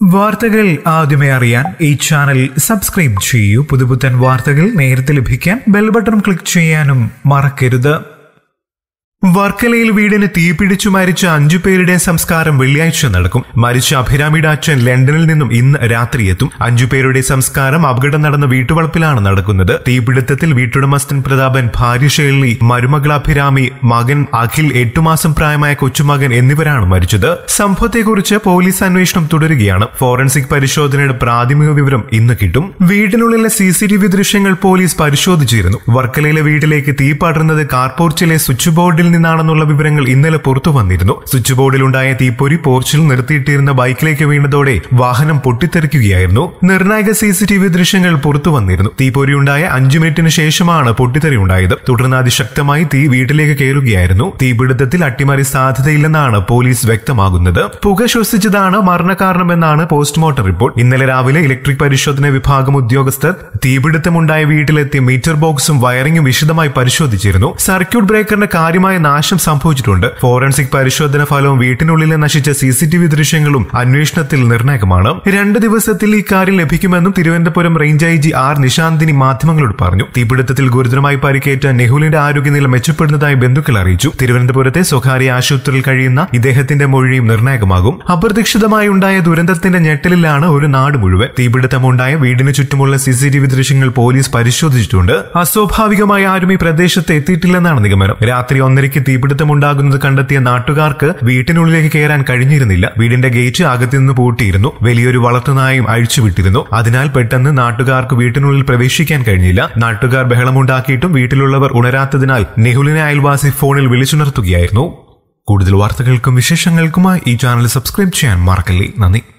വാർത്തകൾ ആദ്യമേ അറിയാൻ ഈ ചാനൽ സബ്സ്ക്രൈബ് ചെയ്യൂ പുതുപുത്തൻ വാർത്തകൾ നേരത്തെ ലഭിക്കാൻ ബെൽ ബട്ടൺ ക്ലിക്ക് ചെയ്യാനും മറക്കരുത് വർക്കലയിൽ വീടിന് തീപിടിച്ചു മരിച്ച അഞ്ചു പേരുടെ സംസ്കാരം വെള്ളിയാഴ്ച നടക്കും മരിച്ച അഭിരാമിയുടെ അച്ഛൻ ലണ്ടനിൽ നിന്നും ഇന്ന് രാത്രി എത്തും അഞ്ചു പേരുടെ സംസ്കാരം അപകടം നടന്ന വീട്ടുവളപ്പിലാണ് നടക്കുന്നത് തീപിടുത്തത്തിൽ വീട്ടുടമസ്ഥൻ പ്രതാപൻ ഭാര്യ ഷേളി മരുമകൾ അഭിരാമി മകൻ അഖിൽ എട്ടു മാസം പ്രായമായ കൊച്ചുമകൻ എന്നിവരാണ് മരിച്ചത് സംഭവത്തെക്കുറിച്ച് പോലീസ് അന്വേഷണം തുടരുകയാണ് ഫോറൻസിക് പരിശോധനയുടെ പ്രാഥമിക വിവരം ഇന്ന് കിട്ടും വീടിനുള്ളിലെ സി സി ടി വി ദൃശ്യങ്ങൾ പോലീസ് പരിശോധിച്ചിരുന്നു വർക്കലയിലെ വീട്ടിലേക്ക് തീ പടർന്നത് കാർപോർച്ചിലെ സ്വിച്ച് ബോർഡിൽ നിന്നാണെന്നുള്ള വിവരങ്ങൾ ഇന്നലെ പുറത്തു വന്നിരുന്നു സ്വിച്ച് ബോർഡിലുണ്ടായ തീപ്പൊരി പോർച്ചിൽ നിർത്തിയിട്ടിരുന്ന ബൈക്കിലേക്ക് വീണതോടെ വാഹനം പൊട്ടിത്തെറിക്കുകയായിരുന്നു നിർണായക സി സി ടി വി ദൃശ്യങ്ങൾ പുറത്തു വന്നിരുന്നു തീപ്പൊരിയുണ്ടായ അഞ്ചു മിനിറ്റിന് ശേഷമാണ് പൊട്ടിത്തെറി ഉണ്ടായത് തുടർന്ന് അതിശക്തമായി തീ വീട്ടിലേക്ക് കയറുകയായിരുന്നു തീപിടുത്തത്തിൽ അട്ടിമറി സാധ്യതയില്ലെന്നാണ് പോലീസ് വ്യക്തമാകുന്നത് പുക ശ്വസിച്ചതാണ് മരണകാരണമെന്നാണ് പോസ്റ്റ്മോർട്ടം റിപ്പോർട്ട് ഇന്നലെ രാവിലെ ഇലക്ട്രിക് പരിശോധന വിഭാഗം ഉദ്യോഗസ്ഥർ തീപിടുത്തമുണ്ടായ വീട്ടിലെത്തി മീറ്റർ ബോക്സും വയറിംഗും വിശദമായി പരിശോധിച്ചിരുന്നു സർക്യൂട്ട് ബ്രേക്കറിന് കാര്യമായ നാശം സംഭവിച്ചിട്ടുണ്ട് ഫോറൻസിക് പരിശോധന ഫലവും വീട്ടിനുള്ളിലെ നശിച്ച സി സി ടി വി ദൃശ്യങ്ങളും അന്വേഷണത്തിൽ നിർണായകമാണ് രണ്ട് ദിവസത്തിൽ ഇക്കാര്യം ലഭിക്കുമെന്നും Thiruvananthapuram range I G R Nishanthini മാധ്യമങ്ങളോട് പറഞ്ഞു തീപിടുത്തത്തിൽ ഗുരുതരമായി പരിക്കേറ്റ നെഹുലിന്റെ ആരോഗ്യനില മെച്ചപ്പെടുന്നതായി ബന്ധുക്കൾ അറിയിച്ചു തിരുവനന്തപുരത്തെ സ്വകാര്യ ആശുപത്രിയിൽ കഴിയുന്ന ഇദ്ദേഹത്തിന്റെ മൊഴിയും നിർണായകമാകും അപ്രതീക്ഷിതമായി ഉണ്ടായ ദുരന്തത്തിന്റെ ഞെട്ടലിലാണ് ഒരു നാട് മുഴുവൻ തീപിടുത്തമുണ്ടായ വീടിന് ചുറ്റുമുള്ള സി സി ടി വി ദൃശ്യങ്ങൾ പോലീസ് പരിശോധിച്ചിട്ടുണ്ട് അസ്വാഭാവികമായി ആരും ഈ പ്രദേശത്ത് എത്തിയിട്ടില്ലെന്നാണ് നിഗമനം രാത്രി ഒന്നരയ്ക്ക് തീപിടുത്തമുണ്ടാകുന്നത് കണ്ടെത്തിയ നാട്ടുകാർക്ക് വീട്ടിനുള്ളിലേക്ക് കയറാൻ കഴിഞ്ഞിരുന്നില്ല വീടിന്റെ ഗേറ്റ് അകത്തുനിന്ന് പൂട്ടിയിരുന്നു വലിയൊരു വളർത്തുനായും അഴിച്ചുവിട്ടിരുന്നു അതിനാൽ പെട്ടെന്ന് നാട്ടുകാർക്ക് വീട്ടിനുള്ളിൽ പ്രവേശിക്കാൻ കഴിഞ്ഞില്ല നാട്ടുകാർ ബഹളമുണ്ടാക്കിയിട്ടും വീട്ടിലുള്ളവർ ഉണരാത്തതിനാൽ നെഹുലിനെ അയൽവാസി ഫോണിൽ വിളിച്ചുണർത്തുകയായിരുന്നു കൂടുതൽ വാർത്തകൾക്കും വിശേഷങ്ങൾക്കുമായി ഈ ചാനൽ സബ്സ്ക്രൈബ് ചെയ്യാൻ മറക്കല്ലേ നന്ദി